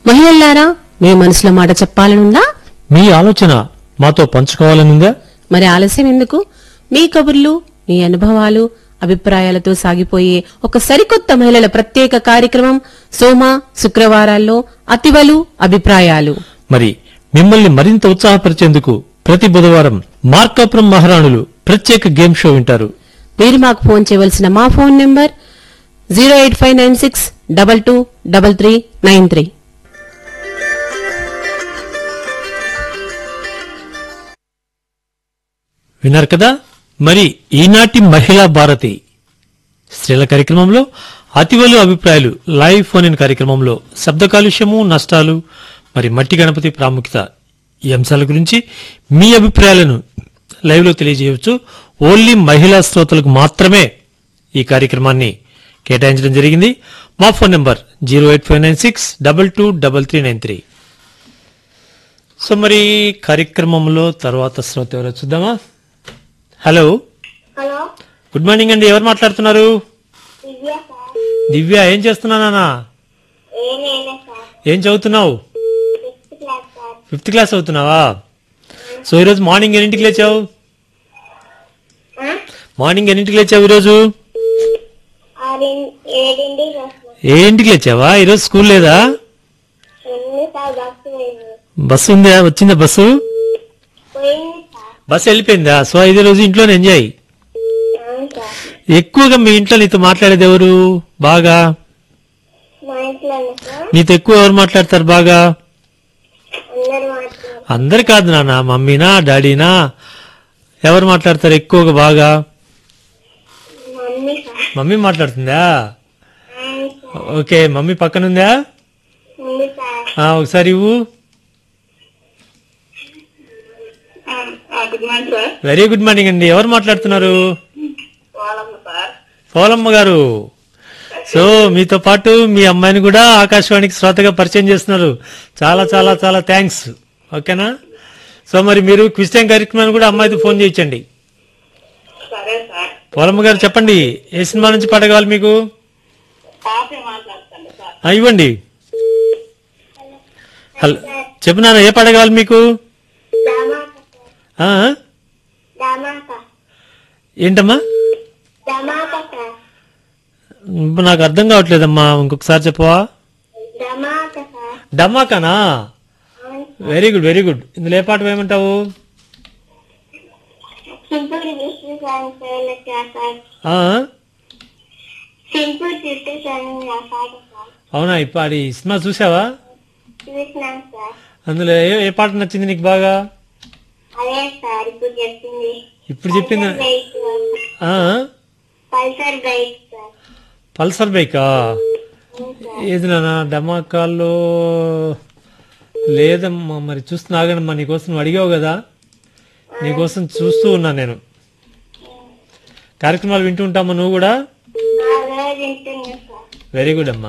మహిళల్లారా మీ మనసులో మాట చెప్పాలనుందా మీ ఆలోచన మాతో పంచుకోవాలనుందా మరి ఆలస్యం ఎందుకు మీ కబుర్లు మీ అనుభవాలు అభిప్రాయాలతో సాగిపోయే ఒక సరికొత్త మహిళల ప్రత్యేక కార్యక్రమం సోమ శుక్రవారాల్లో అతివలు అభిప్రాయాలు మరి మిమ్మల్ని మరింత ఉత్సాహపరిచేందుకు ప్రతి బుధవారం మార్కాపురం మహారాణులు ప్రత్యేక గేమ్ షో వింటారు మీరు మాకు ఫోన్ చేయవలసిన మా phone number zero eight five nine six double two double three nine three విన్నారు కదా మరి ఈనాటి మహిళా భారతి స్త్రీల కార్యక్రమంలో అతివలు అభిప్రాయాలు లైవ్ ఫోన్ ఇన్ కార్యక్రమంలో శబ్ద కాలుష్యము నష్టాలు మరి మట్టి గణపతి ప్రాముఖ్యత ఈ అంశాల గురించి మీ అభిప్రాయాలను లైవ్ లో తెలియజేయవచ్చు ఓన్లీ మహిళా శ్రోతలకు మాత్రమే ఈ కార్యక్రమాన్ని కేటాయించడం జరిగింది మా phone number zero eight five nine six double two double three nine three so మరి కార్యక్రమంలో తర్వాత శ్రోత ఎవరో చూద్దామా హలో హలో గుడ్ మార్నింగ్ అండి ఎవరు మాట్లాడుతున్నారు దివ్య సార్ దివ్య ఏం చేస్తున్నానా ఏమైనా సార్ ఏం చదువుతున్నావు fifth class sir fifth class చదువుతున్నావా సో ఈరోజు మార్నింగ్ ఎన్నింటికి లేచావు ఆ? మార్నింగ్ ఎన్నింటికి లేచావు ఈరోజు ఆరిన్ ఏడింటికి వస్తున్నాం ఏ ఇంటికి లేచావా ఈరోజు స్కూల్ లేదా ఎన్ని సార్ బస్సు పోయింది బస్సు ఉందా వచ్చిందా బస్సు పోయింది సార్ బస్సు వెళ్ళిపోయిందా సో ఇదే రోజు ఇంట్లోనే ఎంజాయ్ అవును సార్ ఎక్కువగా మీ ఇంట్లో నీతో మాట్లాడేది ఎవరు బాగా మా ఇంట్లోనే సార్ నీతో ఎక్కువ ఎవరు మాట్లాడతారు బాగా అందరు మాట్లాడు అందరు కాదు నాన్న మమ్మీనా డాడీనా ఎవరు మాట్లాడతారు ఎక్కువగా బాగా మమ్మీ సార్ మమ్మీ మాట్లాడుతుందా అవును సార్ ఓకే మమ్మీ పక్కనుందా ఉంది సార్ ఆ, ఒకసారి ఇవ్వు good morning sir very good morning అండి ఎవరు మాట్లాడుతున్నారు వాళ్ళమ్మ సార్ పోలమ్మ గారు సో మీతో పాటు మీ అమ్మాయిని కూడా ఆకాశవాణికి శ్రోతగా పరిచయం చేస్తున్నారు చాలా చాలా చాలా థ్యాంక్స్ ఓకేనా సో మరి మీరు క్విజ్ టైం కార్యక్రమాన్ని కూడా అమ్మాయితో ఫోన్ చేయించండి సరే సార్ పోలమ్మ గారు చెప్పండి ఏ సినిమా నుంచి పాట కావాలి మీకు కాఫీ మాట్లాడతాను సార్ ఆ, ఇవ్వండి హలో చెప్పు నాన్న ఏ పాట కావాలి మీకు దమాక సార్ ఆ? దమాక ఏంటమ్మా దమాక సార్ నాకు అర్థం కావట్లేదమ్మా ఇంకొకసారి చెప్పవా దమాక సార్ డమ్మాకానా అవును వెరీ గుడ్ వెరీ గుడ్ ఇందులో ఏ పాట వేయమంటావు సింపుల్ విష్ణు సార్ సార్ ఆ? Simple Vishnu sir sir sir అవునా ఇప్పుడు ఈ సినిమా చూసావా చూసినాం సార్ అందులో ఏ ఏ పాట నచ్చింది నీకు బాగా అదే సార్ ఇప్పుడు చెప్పింది ఇప్పుడు చెప్పింది పల్సర్ బైక్ ఆ? పల్సర్ బైక్ సార్ పల్సర్ బైకా అవును సార్ ఏది నాన్న డమాకాల్లో లేదమ్మా మరి చూస్తున్నా ఆగనమ్మా నీకోసం నువ్వు అడిగావు కదా నీకోసం చూస్తూ ఉన్నా నేను కార్యక్రమాలు వింటూ ఉంటామా నువ్వు కూడా ఆ రోజు వింటున్నా సార్ వెరీ గుడ్ అమ్మా